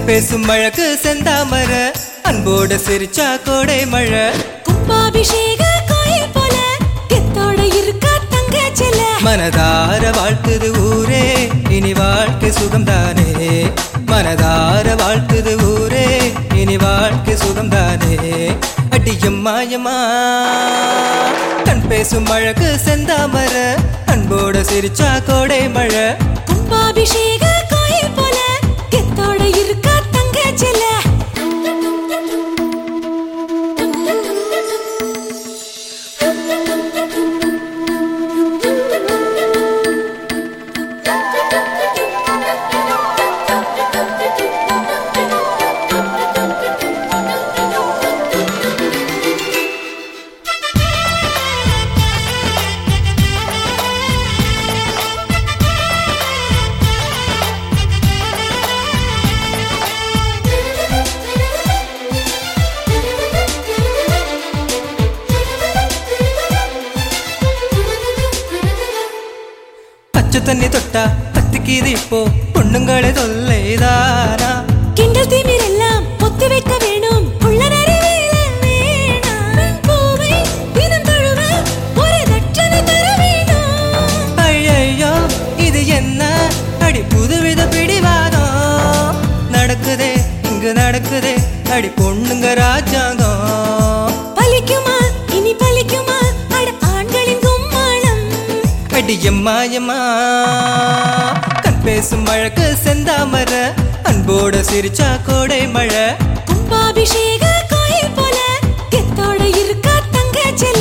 பேசும் மழக்கு செந்தாமர அன்போட சிரிச்சா கோடை மழை கும்பாபிஷேக கோயில் போல கெத்தோட இருக்கா தங்க செல்ல மனதார வாழ்த்துது ஊரே இனி வாழ்க்கை சுகம்தானே மனதார வாழ்த்துது ஊரே இனி வாழ்க்கை சுகம்தானே அடியம்மாயம்மா கண் பேசும் மழக்கு செந்தாமர அன்போட சிரிச்சா கோடை மழை கும்பாபிஷேக கோயில் போல கெத்தோட இருக்கா தங்க செல்ல பச்சை தண்ணி தொட்டா பத்திக்கிது இப்போ பொண்ணுங்களே தொல்லைதானா கிண்டல் திமிர் எல்லாம் ஒத்தி வைக்க வேணும் உள்ள நிறைவேல வேணாம் பூவை தினம் தழுவ ஒரு தட்சணை தர வேணும் ஐயையோ இது என்ன அடி புதுவித பிடிவாதம் நடக்குதே இங்கு நடக்குதே அடி பொண்ணுங்க ராஜாங்கம் பலிக்குமா இனி பலிக்குமா அட ஆண்களின் கும்மாளம் அடி எம்மா எம்மா கண் பேசும் மழக்கு செந்தாமர அன்போட சிரிச்சா கோடை மழை கும்பாபிஷேக கோயில் போல கெத்தோட இருக்கா தங்க செல்ல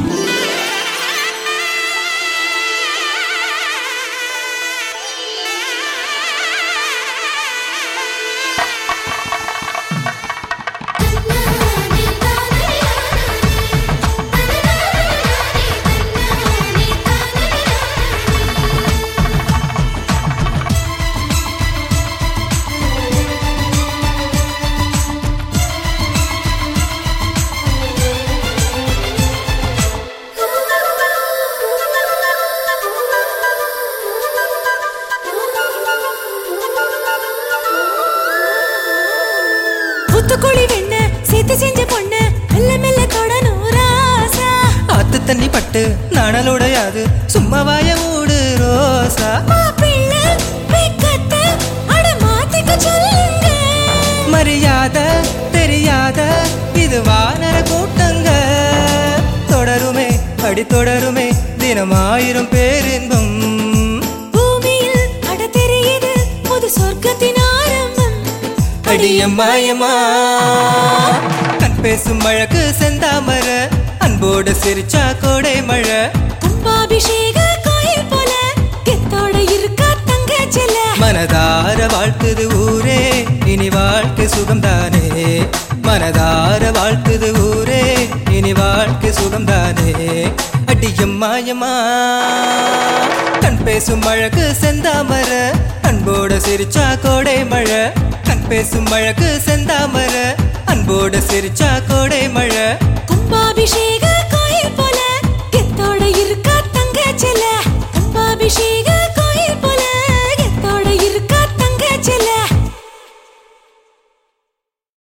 புத்துக்குழி வெண்ண சேர்த்து செஞ்ச பொண்ணு மெல்ல மெல்ல தொடணும் ராசா ஆத்து தண்ணி பட்டு நாணலுடையாது சும்மா வாய மூடு ரோசா மாப்பிள்ளை வெக்கத்தை அட மாத்திக்க சொல்லுங்க மரியாதை தெரியாத இது வானர கூட்டங்க தொடருமே அடி தொடருமே தினமாயிரம் பேரின்பம் பூமியில் அட தெரியுது புது சொர்க்கத்தின் ஆரம்பம் அடியம்மாயம்மா கண் பேசும் மழக்கு செந்தாமர அன்போடு சிரிச்சா கோடை மழை கும்பாபிஷேக கோயில் போல கெத்தோட இருக்கா தங்க செல்ல மனதார வாழ்த்துது ஊரே இனி வாழ்க்கை சுகம்தானே மனதார வாழ்த்துது ஊரே இனி வாழ்க்கை சுகம்தானே அடியம்மாயம்மா கண் பேசும் மழக்கு செந்தாமர அன்போட சிரிச்சா கோடை மழை கண் பேசும் மழக்கு செந்தாமர அன்போட சிரிச்சா கோடை மழை கும்பாபிஷேக